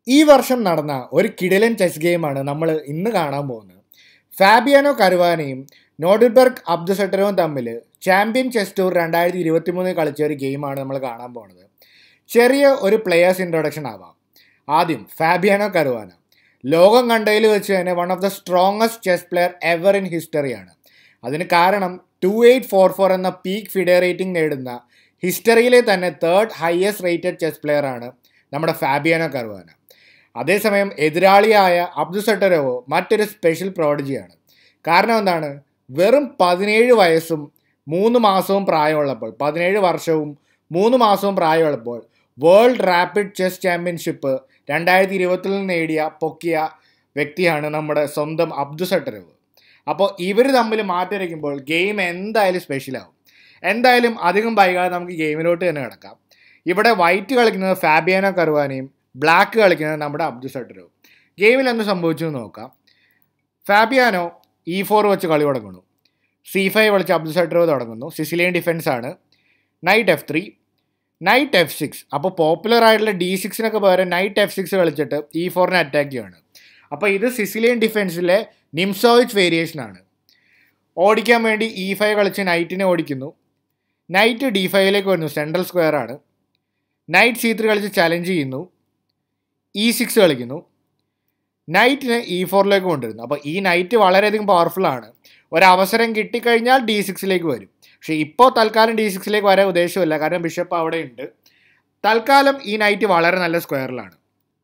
ഈ വർഷം നടന്ന ഒരു കിടിലൻ ചെസ് ഗെയിമാണ് നമ്മൾ ഇന്ന് കാണാൻ പോകുന്നത് ഫാബിയാനോ കരുവാനയും നോഡിൽബർഗ് അബ്ദുസട്ടറും തമ്മിൽ ചാമ്പ്യൻ ചെസ് ടൂർ രണ്ടായിരത്തി ഇരുപത്തി മൂന്നിൽ കളിച്ച ഒരു ഗെയിമാണ് നമ്മൾ കാണാൻ പോകുന്നത് ചെറിയ ഒരു പ്ലെയേഴ്സ് ഇൻട്രൊഡക്ഷൻ ആവാം ആദ്യം ഫാബിയാനോ കരുവാന ലോകം കണ്ടതിൽ വെച്ച് തന്നെ one of the strongest chess player ever in ഹിസ്റ്ററിയാണ് അതിന് കാരണം ടു എയ്റ്റ് ഫോർ ഫോർ എന്ന പീക്ക് ഫിഡെ റേറ്റിംഗ് നേടുന്ന ഹിസ്റ്ററിയിലെ തന്നെ third highest rated chess player ആണ് നമ്മുടെ ഫാബിയാനോ കറുവാന അതേസമയം എതിരാളിയായ അബ്ദു സട്ടരോവോ മറ്റൊരു സ്പെഷ്യൽ പ്രോഡജിയാണ് കാരണം എന്താണ് വെറും പതിനേഴ് വയസ്സും മൂന്ന് മാസവും പ്രായമുള്ളപ്പോൾ പതിനേഴ് വർഷവും മൂന്ന് മാസവും പ്രായമുള്ളപ്പോൾ വേൾഡ് റാപ്പിഡ് ചെസ് ചാമ്പ്യൻഷിപ്പ് രണ്ടായിരത്തി ഇരുപത്തിൽ നേടിയ പൊക്കിയ വ്യക്തിയാണ് നമ്മുടെ സ്വന്തം അബ്ദു സട്ടരോവ് അപ്പോൾ ഇവർ തമ്മിൽ മാറ്റിരയ്ക്കുമ്പോൾ ഗെയിം എന്തായാലും സ്പെഷ്യലാവും എന്തായാലും അധികം വൈകാതെ നമുക്ക് ഗെയിമിലോട്ട് തന്നെ കിടക്കാം ഇവിടെ വൈറ്റ് കളിക്കുന്നത് ഫാബിയാനോ കറുവാനയും ബ്ലാക്ക് കളിക്കുന്നത് നമ്മുടെ അബ്ദു സട്ടറും ഗെയിമിൽ എന്ത് സംഭവിച്ചു എന്ന് നോക്കാം ഫാബിയാനോ ഇ ഫോർ വെച്ച് കളി തുടങ്ങുന്നു സി ഫൈവ് കളിച്ച് അബ്ദു സട്ടറോ തുടങ്ങുന്നു സിസിലിയൻ ഡിഫൻസ് ആണ് knight F three knight F six അപ്പോൾ പോപ്പുലർ ആയിട്ടുള്ള ഡി സിക്സിനൊക്കെ പകരം നൈറ്റ് എഫ് സിക്സ് കളിച്ചിട്ട് ഇ ഫോറിനെ അറ്റാക്ക് ചെയ്യുകയാണ് അപ്പോൾ ഇത് സിസിലിയൻ ഡിഫൻസിലെ നിംസോവിച്ച് വേരിയേഷൻ ആണ് ഓടിക്കാൻ വേണ്ടി ഇ ഫൈവ് കളിച്ച് നൈറ്റിനെ ഓടിക്കുന്നു നൈറ്റ് ഡി ഫൈവിലേക്ക് വരുന്നു സെൻട്രൽ സ്ക്വയർ ആണ് നൈറ്റ് സി ത്രീ കളിച്ച് ചലഞ്ച് ചെയ്യുന്നു ഇ സിക്സ് കളിക്കുന്നു നൈറ്റിനെ ഇ ഫോറിലേക്ക് കൊണ്ടുവരുന്നു അപ്പോൾ ഈ നൈറ്റ് വളരെയധികം പവർഫുൾ ആണ് ഒരവസരം കിട്ടിക്കഴിഞ്ഞാൽ ഡി സിക്സിലേക്ക് വരും പക്ഷേ ഇപ്പോൾ തൽക്കാലം ഡി സിക്സിലേക്ക് വരാൻ ഉദ്ദേശമില്ല കാരണം ബിഷപ്പ് അവിടെ ഉണ്ട് തൽക്കാലം ഈ നൈറ്റ് വളരെ നല്ല സ്ക്വയറിലാണ്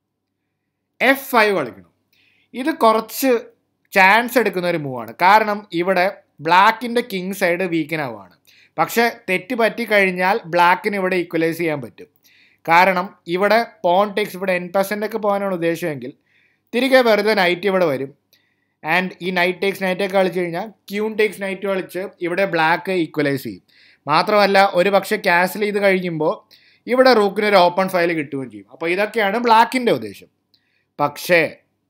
എഫ് ഫൈവ് കളിക്കണം ഇത് കുറച്ച് ചാൻസ് എടുക്കുന്ന ഒരു മൂവാണ് കാരണം ഇവിടെ ബ്ലാക്കിൻ്റെ കിങ് സൈഡ് വീക്കനാവുകയാണ് പക്ഷേ തെറ്റ് പറ്റിക്കഴിഞ്ഞാൽ ബ്ലാക്കിന് ഇവിടെ ഈക്വലൈസ് ചെയ്യാൻ പറ്റും കാരണം ഇവിടെ പോൺ ടേക്സ് ഇവിടെ എൻ പെർസെൻ്റ് ഒക്കെ പോകാനാണ് ഉദ്ദേശമെങ്കിൽ തിരികെ വെറുതെ നൈറ്റ് ഇവിടെ വരും ആൻഡ് ഈ നൈറ്റ് ടേക്സ് നൈറ്റ് ഒക്കെ കളിച്ച് കഴിഞ്ഞാൽ ക്യൂൺ ടേക്സ് നൈറ്റ് കളിച്ച് ഇവിടെ ബ്ലാക്ക് ഈക്വലൈസ് ചെയ്യും മാത്രമല്ല ഒരു പക്ഷേ ക്യാൻസൽ ചെയ്ത് കഴിയുമ്പോൾ ഇവിടെ റൂക്കിന് ഒരു ഓപ്പൺ ഫയൽ കിട്ടുകയും ചെയ്യും അപ്പോൾ ഇതൊക്കെയാണ് ബ്ലാക്കിൻ്റെ ഉദ്ദേശം പക്ഷേ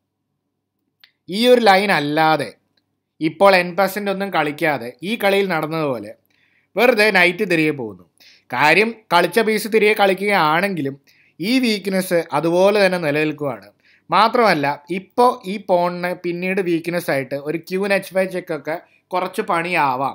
ഈ ഒരു ലൈൻ അല്ലാതെ ഇപ്പോൾ എൻ പെർസെൻ്റ് ഒന്നും കളിക്കാതെ ഈ കളിയിൽ നടന്നതുപോലെ വെറുതെ നൈറ്റ് തിരികെ പോകുന്നു കാര്യം കളിച്ച പീസ് തിരികെ കളിക്കുകയാണെങ്കിലും ഈ വീക്ക്നെസ് അതുപോലെ തന്നെ നിലനിൽക്കുകയാണ് മാത്രമല്ല ഇപ്പോൾ ഈ പോണിന് പിന്നീട് വീക്ക്നെസ് ആയിട്ട് ഒരു ക്യൂൻ എച്ച് ഫൈവ് ചെക്കൊക്കെ കുറച്ച് പണിയാവാം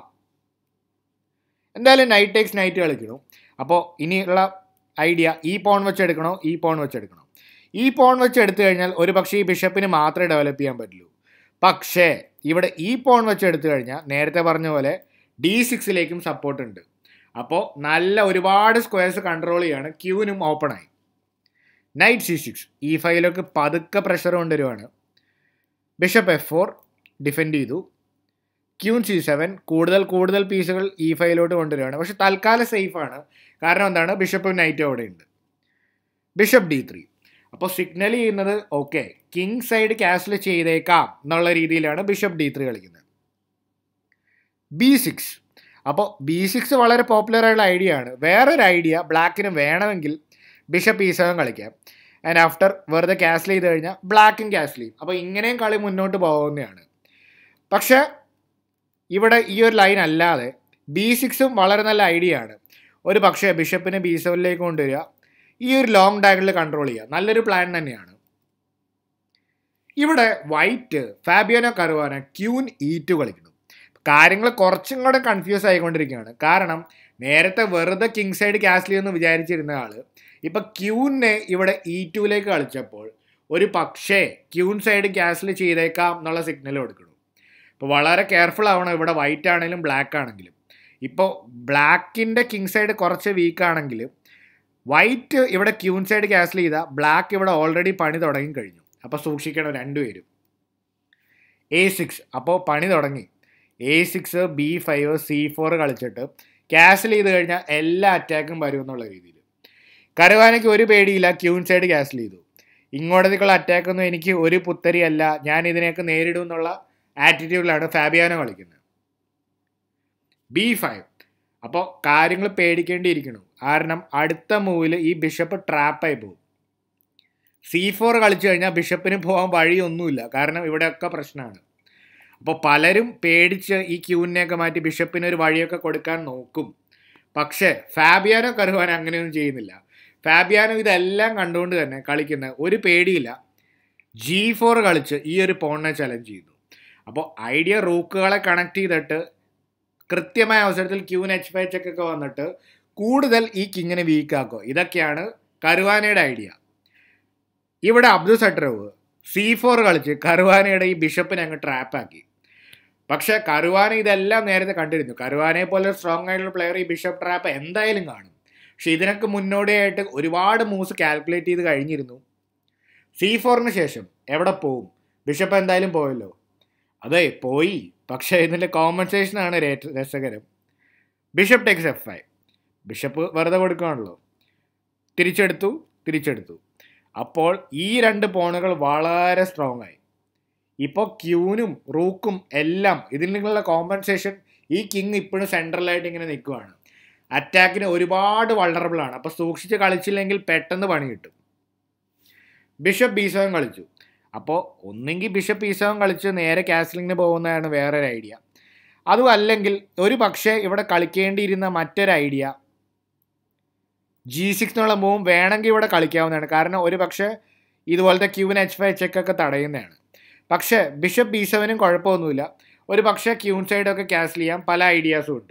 എന്തായാലും നൈറ്റ് ടേക്സ് നൈറ്റ് കളിക്കണം അപ്പോൾ ഇനിയുള്ള ഐഡിയ ഈ പോൺ വെച്ചെടുക്കണോ ഈ പോൺ വെച്ചെടുക്കണോ ഈ പോൺ വെച്ച് എടുത്തു കഴിഞ്ഞാൽ ഒരു പക്ഷേ ഈ ബിഷപ്പിന് മാത്രമേ ഡെവലപ്പ് ചെയ്യാൻ പറ്റുള്ളൂ പക്ഷേ ഇവിടെ ഈ പോൺ വെച്ച് എടുത്തു കഴിഞ്ഞാൽ നേരത്തെ പറഞ്ഞ പോലെ ഡി സിക്സിലേക്കും സപ്പോർട്ട് ഉണ്ട് അപ്പോൾ നല്ല ഒരുപാട് സ്ക്വയർസ് കൺട്രോൾ ചെയ്യാണ് ക്യൂനും ഓപ്പൺ ആയി നൈറ്റ് സി സിക്സ് ഈ ഫൈവിലൊക്കെ പതുക്കെ പ്രഷർ കൊണ്ടുവരുവാണ് ബിഷപ്പ് എഫ് ഫോർ ഡിഫെൻഡ് ചെയ്തു ക്യൂൻ സി സെവൻ കൂടുതൽ കൂടുതൽ പീസുകൾ ഈ ഫൈവിലോട്ട് കൊണ്ടുവരികയാണ് പക്ഷെ തൽക്കാലം സേഫാണ് കാരണം എന്താണ് ബിഷപ്പ് നൈറ്റ് അവിടെ ഉണ്ട് ബിഷപ്പ് ഡി ത്രീ അപ്പോൾ സിഗ്നൽ ചെയ്യുന്നത് ഓക്കെ കിങ് സൈഡ് ക്യാൻസൽ ചെയ്തേക്കാം എന്നുള്ള രീതിയിലാണ് ബിഷപ്പ് ഡി ത്രീ കളിക്കുന്നത് ബി സിക്സ് അപ്പോൾ ബി സിക്സ് വളരെ പോപ്പുലർ ആയിട്ടുള്ള ഐഡിയ ആണ് വേറൊരു ഐഡിയ ബ്ലാക്കിന് വേണമെങ്കിൽ ബിഷപ്പ് ഇ സെവൻ കളിക്കാം ആൻഡ് ആഫ്റ്റർ വെറുതെ ക്യാൻസൽ ചെയ്ത് കഴിഞ്ഞാൽ ബ്ലാക്കും ക്യാൻസൽ ചെയ്യും അപ്പോൾ ഇങ്ങനെയും കളി മുന്നോട്ട് പോകുന്നതാണ് പക്ഷേ ഇവിടെ ഈ ഒരു ലൈൻ അല്ലാതെ ബി സിക്സും വളരെ നല്ല ഐഡിയ ആണ് ഒരു പക്ഷേ ബിഷപ്പിനെ ബി സെവനിലേക്ക് കൊണ്ടുവരിക ഈ ഒരു ലോങ് ഡയഗണിൽ കൺട്രോൾ ചെയ്യുക നല്ലൊരു പ്ലാൻ തന്നെയാണ് ഇവിടെ white Fabiano Caruana queen E two കളിക്കുന്നു കാര്യങ്ങൾ കുറച്ചും കൂടെ കൺഫ്യൂസ് ആയിക്കൊണ്ടിരിക്കുകയാണ് കാരണം നേരത്തെ വെറുതെ കിങ് സൈഡ് ക്യാൻസൽ ചെയ്യുമെന്ന് വിചാരിച്ചിരുന്ന ആള് ഇപ്പം ക്യൂനെ ഇവിടെ ഇ ടുവിലേക്ക് കളിച്ചപ്പോൾ ഒരു പക്ഷേ ക്യൂൻ സൈഡ് ക്യാൻസൽ ചെയ്തേക്കാം എന്നുള്ള സിഗ്നൽ കൊടുക്കണം ഇപ്പോൾ വളരെ കെയർഫുൾ ആവണം ഇവിടെ വൈറ്റ് ആണെങ്കിലും ബ്ലാക്ക് ആണെങ്കിലും ഇപ്പോൾ ബ്ലാക്കിൻ്റെ കിങ് സൈഡ് കുറച്ച് വീക്ക് ആണെങ്കിലും വൈറ്റ് ഇവിടെ ക്യൂൻ സൈഡ് ക്യാൻസൽ ചെയ്താൽ ബ്ലാക്ക് ഇവിടെ ഓൾറെഡി പണി തുടങ്ങി കഴിഞ്ഞു അപ്പോൾ സൂക്ഷിക്കണം രണ്ടുപേരും എ സിക്സ് അപ്പോൾ പണി തുടങ്ങി A six B five C four കളിച്ചിട്ട് ക്യാൻസൽ ചെയ്ത് കഴിഞ്ഞാൽ എല്ലാ അറ്റാക്കും വരും എന്നുള്ള രീതിയിൽ കരുവാനയ്ക്ക് ഒരു പേടിയില്ല ക്യൂൻ സൈഡ് ക്യാൻസൽ ചെയ്തു ഇങ്ങോട്ടേക്കുള്ള അറ്റാക്കൊന്നും എനിക്ക് ഒരു പുത്തരിയല്ല ഞാൻ ഇതിനെയൊക്കെ നേരിടും എന്നുള്ള ആറ്റിറ്റ്യൂഡിലാണ് ഫാബിയാനോ കളിക്കുന്നത് ബി ഫൈവ് അപ്പോൾ കാര്യങ്ങൾ പേടിക്കേണ്ടിയിരിക്കണം കാരണം അടുത്ത മൂവിൽ ഈ ബിഷപ്പ് ട്രാപ്പായി പോകും സി ഫോർ കളിച്ചു കഴിഞ്ഞാൽ ബിഷപ്പിന് പോകാൻ വഴിയൊന്നുമില്ല കാരണം ഇവിടെയൊക്കെ പ്രശ്നമാണ് അപ്പോൾ പലരും പേടിച്ച് ഈ ക്യൂവിനെയൊക്കെ മാറ്റി ബിഷപ്പിന് ഒരു വഴിയൊക്കെ കൊടുക്കാൻ നോക്കും പക്ഷേ ഫാബിയാനോ കരുവാൻ അങ്ങനെയൊന്നും ചെയ്യുന്നില്ല ഫാബിയാനോ ഇതെല്ലാം കണ്ടുകൊണ്ട് തന്നെ കളിക്കുന്ന ഒരു പേടിയില്ല ജി ഫോർ കളിച്ച് ഈ ഒരു പോണിനെ ചലഞ്ച് ചെയ്തു അപ്പോൾ ഐഡിയ റൂക്കുകളെ കണക്ട് ചെയ്തിട്ട് കൃത്യമായ അവസരത്തിൽ ക്യൂൻ എച്ച് ഫൈവ് ചെക്ക് ഒക്കെ വന്നിട്ട് കൂടുതൽ ഈ കിങ്ങിനെ വീക്കാക്കുക ഇതൊക്കെയാണ് കരുവാനയുടെ ഐഡിയ ഇവിടെ അബ്ദുൾ സട്ടറവ് സി ഫോർ കളിച്ച് കരുവാനയുടെ ഈ ബിഷപ്പിനെ അങ്ങ് ട്രാപ്പാക്കി പക്ഷെ കരുവാന ഇതെല്ലാം നേരത്തെ കണ്ടിരുന്നു കരുവാനയെ പോലെ സ്ട്രോങ് ആയിട്ടുള്ള പ്ലെയർ ഈ ബിഷപ്പ് ട്രാപ്പ് എന്തായാലും കാണും പക്ഷെ ഇതിനൊക്കെ മുന്നോടിയായിട്ട് ഒരുപാട് മൂവ്സ് കാൽക്കുലേറ്റ് ചെയ്ത് കഴിഞ്ഞിരുന്നു സി ഫോറിന് ശേഷം എവിടെ പോവും ബിഷപ്പ് എന്തായാലും പോയല്ലോ അതെ പോയി പക്ഷേ ഇതിൻ്റെ കോമ്പൻസേഷനാണ് രസകരം ബിഷപ്പ് ടേക്സ് എഫ് ഐ ബിഷപ്പ് വെറുതെ കൊടുക്കുകയാണല്ലോ തിരിച്ചെടുത്തു തിരിച്ചെടുത്തു അപ്പോൾ ഈ രണ്ട് പോണുകൾ വളരെ സ്ട്രോങ് ആയി ഇപ്പോൾ ക്യൂനും റൂക്കും എല്ലാം ഇതിൽ നിന്നുള്ള കോമ്പൻസേഷൻ ഈ കിങ് ഇപ്പോഴും സെൻട്രലായിട്ട് ഇങ്ങനെ നിൽക്കുവാണ് അറ്റാക്കിന് ഒരുപാട് വൾണറബിൾ ആണ് അപ്പോൾ സൂക്ഷിച്ച് കളിച്ചില്ലെങ്കിൽ പെട്ടെന്ന് പണി കിട്ടും ബിഷപ്പ് ബി സെവൻ കളിച്ചു അപ്പോൾ ഒന്നെങ്കിൽ ബിഷപ്പ് ബി സെവൻ കളിച്ച് നേരെ കാസ്ലിങ്ങിന് പോകുന്നതാണ് വേറൊരു ഐഡിയ അതും അല്ലെങ്കിൽ ഒരു പക്ഷേ ഇവിടെ കളിക്കേണ്ടിയിരുന്ന മറ്റൊരു ഐഡിയ ജി സിക്സ് എന്നുള്ള മൂവും വേണമെങ്കിൽ ഇവിടെ കളിക്കാവുന്നതാണ് കാരണം ഒരു പക്ഷേ ഇതുപോലത്തെ ക്യൂവിൻ എച്ച് ഫൈവ് ചെക്കൊക്കെ തടയുന്നതാണ് പക്ഷേ ബിഷപ്പ് ബി സെവനും കുഴപ്പമൊന്നുമില്ല ഒരു പക്ഷേ ക്യൂൺ സൈഡൊക്കെ ക്യാൻസൽ ചെയ്യാം പല ഐഡിയാസും ഉണ്ട്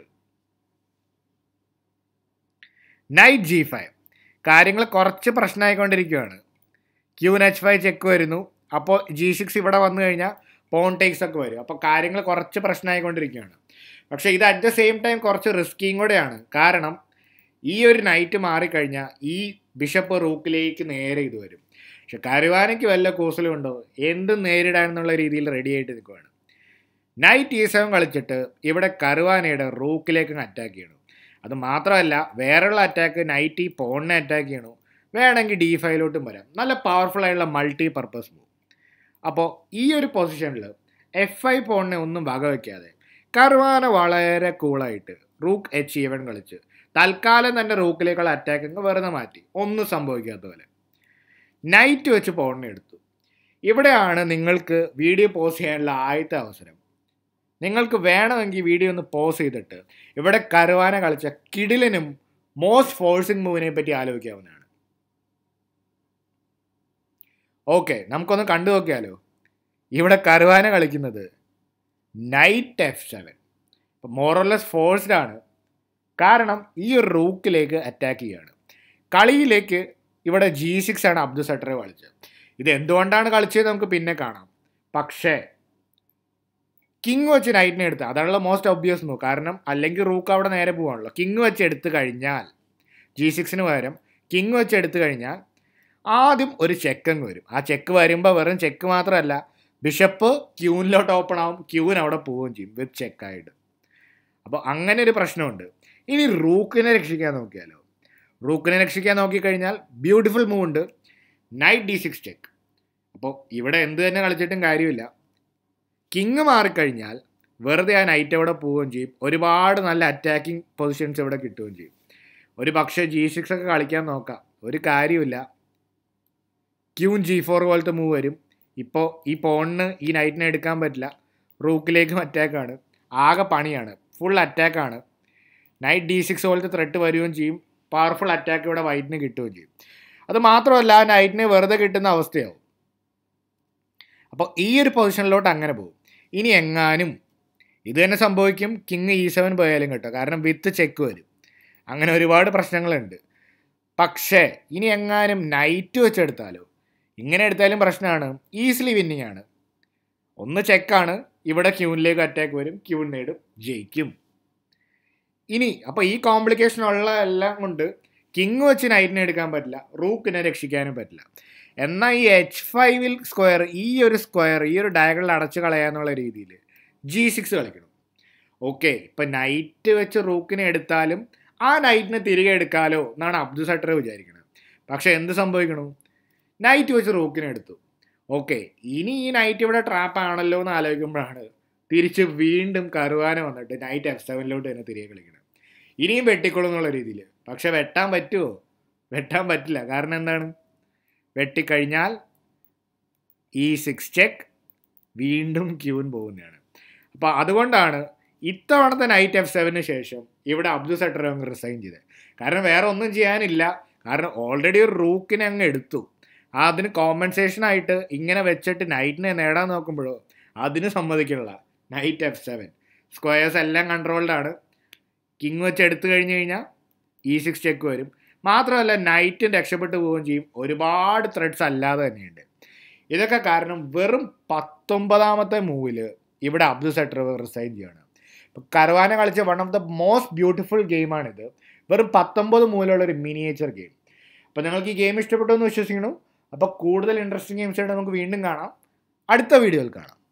നൈറ്റ് ജി ഫൈവ് കാര്യങ്ങൾ കുറച്ച് പ്രശ്നമായിക്കൊണ്ടിരിക്കുകയാണ് ക്യൂൻ എച്ച് ഫൈവ് ചെക്ക് വരുന്നു അപ്പോൾ ജി സിക്സ് ഇവിടെ വന്നു കഴിഞ്ഞാൽ പോൺ ടേക്സ് ഒക്കെ വരും അപ്പോൾ കാര്യങ്ങൾ കുറച്ച് പ്രശ്നമായിക്കൊണ്ടിരിക്കുകയാണ് പക്ഷേ ഇത് അറ്റ് ദ സെയിം ടൈം കുറച്ച് റിസ്കിയും കൂടെയാണ് കാരണം ഈ ഒരു നൈറ്റ് മാറിക്കഴിഞ്ഞാൽ ഈ ബിഷപ്പ് റൂക്കിലേക്ക് നേരെ ഇത് വരും പക്ഷെ കരുവാനയ്ക്ക് വല്ല കൂസലും ഉണ്ടോ എന്തും നേരിടാനെന്നുള്ള രീതിയിൽ റെഡി ആയിട്ട് നിൽക്കുകയാണ് നൈറ്റ് ഈ സെവൻ കളിച്ചിട്ട് ഇവിടെ കരുവാനയുടെ റൂക്കിലേക്ക് അറ്റാക്ക് ചെയ്യണം അത് മാത്രമല്ല വേറെയുള്ള അറ്റാക്ക് നൈറ്റ് ഈ പോണിനെ അറ്റാക്ക് ചെയ്യണു വേണമെങ്കിൽ ഡി ഫൈവിലോട്ടും വരാം നല്ല പവർഫുൾ ആയിട്ടുള്ള മൾട്ടി പർപ്പസ് മൂവ് അപ്പോൾ ഈ ഒരു പൊസിഷനിൽ എഫ് ഐ പോണിനെ ഒന്നും വകവയ്ക്കാതെ കർവാന വളരെ കൂളായിട്ട് റൂക്ക് എച്ച് ഈവൻ കളിച്ച് തൽക്കാലം തന്നെ റൂക്കിലേക്കുള്ള അറ്റാക്കിങ് വെറുതെ മാറ്റി ഒന്നും സംഭവിക്കാത്ത പോലെ നൈറ്റ് വെച്ച് പോണിനെ എടുത്തു ഇവിടെയാണ് നിങ്ങൾക്ക് വീഡിയോ പോസ്റ്റ് ചെയ്യാനുള്ള ആദ്യത്തെ അവസരം നിങ്ങൾക്ക് വേണമെങ്കിൽ വീഡിയോ ഒന്ന് പോസ് ചെയ്തിട്ട് ഇവിടെ കരുവാന കളിച്ച കിടിലനും മോസ്റ്റ് ഫോഴ്സിങ് മൂവിനെ പറ്റി ആലോചിക്കാവുന്നതാണ് ഓക്കെ നമുക്കൊന്ന് കണ്ടു നോക്കിയാലോ ഇവിടെ കരുവാന കളിക്കുന്നത് നൈറ്റ് എഫ് സെവൻ ഇപ്പം മോറോലെസ് ഫോഴ്സ്ഡ് ആണ് കാരണം ഈ ഒരു റൂക്കിലേക്ക് അറ്റാക്ക് ചെയ്യാണ് കളിയിലേക്ക് ഇവിടെ ജി സിക്സ് ആണ് അബ്ദുൾ സട്ടറെ കളിച്ചത് ഇത് എന്തുകൊണ്ടാണ് കളിച്ചത് നമുക്ക് പിന്നെ കാണാം പക്ഷേ കിങ് വെച്ച് നൈറ്റിനെ എടുത്ത് അതാണല്ലോ മോസ്റ്റ് ഒബ്വിയസ് മൂവ് കാരണം അല്ലെങ്കിൽ റൂക്ക് അവിടെ നേരെ പോകാണല്ലോ കിങ് വെച്ച് എടുത്തു കഴിഞ്ഞാൽ ജി സിക്സിന് പകരം കിങ് വെച്ച് എടുത്തു കഴിഞ്ഞാൽ ആദ്യം ഒരു ചെക്ക് അങ്ങ് വരും ആ ചെക്ക് വരുമ്പോൾ വെറും ചെക്ക് മാത്രമല്ല ബിഷപ്പ് ക്യൂനിലോട്ട് ഓപ്പൺ ആവും ക്യൂൻ അവിടെ പോവുകയും ചെയ്യും വിത്ത് ചെക്കായിട്ട് അപ്പോൾ അങ്ങനെ ഒരു പ്രശ്നമുണ്ട് ഇനി റൂക്കിനെ രക്ഷിക്കാൻ നോക്കിയാലോ റൂക്കിനെ രക്ഷിക്കാൻ നോക്കിക്കഴിഞ്ഞാൽ ബ്യൂട്ടിഫുൾ മൂവ് ഉണ്ട് നൈറ്റ് ഡി സിക്സ് ചെക്ക് അപ്പോൾ ഇവിടെ എന്ത് തന്നെ കളിച്ചിട്ടും കാര്യമില്ല കിങ് മാറിക്കഴിഞ്ഞാൽ വെറുതെ ആ നൈറ്റ് അവിടെ പോവുകയും ചെയ്യും ഒരുപാട് നല്ല അറ്റാക്കിംഗ് പൊസിഷൻസ് ഇവിടെ കിട്ടുകയും ചെയ്യും ഒരു പക്ഷേ ജി സിക്സ് ഒക്കെ കളിക്കാൻ നോക്കാം ഒരു കാര്യമില്ല ക്യൂൻ ജി ഫോർ പോലത്തെ മൂവ് വരും ഇപ്പോൾ ഈ പോണിന് ഈ നൈറ്റിനെ എടുക്കാൻ പറ്റില്ല റൂക്കിലേക്കും അറ്റാക്കാണ് ആകെ പണിയാണ് ഫുൾ അറ്റാക്കാണ് നൈറ്റ് ഡി സിക്സ് പോലത്തെ ത്രെട്ട് വരികയും ചെയ്യും പവർഫുൾ അറ്റാക്ക് ഇവിടെ വൈറ്റിന് കിട്ടുകയും ചെയ്യും അത് മാത്രമല്ല ആ നൈറ്റിന് വെറുതെ കിട്ടുന്ന അവസ്ഥയാവും അപ്പോൾ ഈ ഒരു പൊസിഷനിലോട്ട് അങ്ങനെ പോകും ഇനി എങ്ങാനും ഇത് തന്നെ സംഭവിക്കും കിങ് ഇ സെവൻ പോയാലും കേട്ടോ കാരണം വിത്ത് ചെക്ക് വരും അങ്ങനെ ഒരുപാട് പ്രശ്നങ്ങളുണ്ട് പക്ഷേ ഇനി എങ്ങാനും നൈറ്റ് വെച്ചെടുത്താലോ ഇങ്ങനെ എടുത്താലും പ്രശ്നമാണ് ഈസിലി വിന്നിങ് ആണ് ഒന്ന് ചെക്കാണ് ഇവിടെ ക്യൂനിലേക്ക് അറ്റാക്ക് വരും ക്യൂൻ നേടും ജയിക്കും ഇനി അപ്പോൾ ഈ കോംപ്ലിക്കേഷൻ ഉള്ള എല്ലാം കൊണ്ട് കിങ് വെച്ച് നൈറ്റിനെ എടുക്കാൻ പറ്റില്ല റൂക്കിനെ രക്ഷിക്കാനും പറ്റില്ല എന്നാൽ ഈ എച്ച് ഫൈവിൽ സ്ക്വയർ ഈ ഒരു സ്ക്വയർ ഈ ഒരു ഡയഗണൽ അടച്ചു കളയാന്നുള്ള രീതിയിൽ ജി സിക്സ് കളിക്കണം ഓക്കെ ഇപ്പം നൈറ്റ് വെച്ച് റൂക്കിനെ എടുത്താലും ആ നൈറ്റിനെ തിരികെ എടുക്കാലോ എന്നാണ് അബ്ദുൾ സട്ടർ വിചാരിക്കുന്നത് പക്ഷേ എന്ത് സംഭവിക്കണു നൈറ്റ് വെച്ച് റൂക്കിനെ എടുത്തു ഓക്കെ ഇനി ഈ നൈറ്റ് ഇവിടെ ട്രാപ്പ് ആണല്ലോ എന്ന് ആലോചിക്കുമ്പോഴാണ് തിരിച്ച് വീണ്ടും കറുവാന വന്നിട്ട് നൈറ്റ് എഫ് സെവനിലോട്ട് തന്നെ തിരികെ കളിക്കണം ഇനിയും വെട്ടിക്കൊള്ളും എന്നുള്ള രീതിയിൽ പക്ഷെ വെട്ടാൻ പറ്റുമോ വെട്ടാൻ പറ്റില്ല കാരണം എന്താണ് വെട്ടിക്കഴിഞ്ഞാൽ ഈ സിക്സ് ചെക്ക് വീണ്ടും ക്യൂൻ പോകുന്നതാണ് അപ്പോൾ അതുകൊണ്ടാണ് ഇത്തവണത്തെ നൈറ്റ് എഫ് സെവന് ശേഷം ഇവിടെ അബ്ദുൾ സട്ടർ അങ്ങ് റിസൈൻ ചെയ്തത് കാരണം വേറെ ഒന്നും ചെയ്യാനില്ല കാരണം ഓൾറെഡി ഒരു റൂക്കിനെ അങ്ങ് എടുത്തു അതിന് കോമ്പൻസേഷൻ ആയിട്ട് ഇങ്ങനെ വെച്ചിട്ട് നൈറ്റിനെ നേടാൻ നോക്കുമ്പോഴോ അതിന് സമ്മതിക്കണില്ല നൈറ്റ് എഫ് സെവൻ സ്ക്വയേഴ്സ് എല്ലാം കൺട്രോൾഡ് ആണ് കിങ് വെച്ച് എടുത്തു കഴിഞ്ഞ് കഴിഞ്ഞാൽ ഇ സിക്സ് ചെക്ക് വരും മാത്രമല്ല നൈറ്റും രക്ഷപ്പെട്ടു പോവുകയും ചെയ്യും ഒരുപാട് ത്രെഡ്സ് അല്ലാതെ തന്നെയുണ്ട് ഇതൊക്കെ കാരണം വെറും പത്തൊമ്പതാമത്തെ മൂവിൽ ഇവിടെ അബ്ദുൽ സെട്ടർ റിസൈൻ ചെയ്യണം ഇപ്പോൾ കരവാന കളിച്ച one of the most beautiful ഗെയിമാണിത് വെറും പത്തൊമ്പത് മൂലമുള്ള ഒരു മിനിയേച്ചർ ഗെയിം അപ്പോൾ നിങ്ങൾക്ക് ഈ ഗെയിം ഇഷ്ടപ്പെട്ടു എന്ന് വിശ്വസിക്കുന്നു അപ്പോൾ കൂടുതൽ ഇൻട്രസ്റ്റിംഗ് ഗെയിംസ് ആയിട്ട് നമുക്ക് വീണ്ടും കാണാം അടുത്ത വീഡിയോയിൽ കാണാം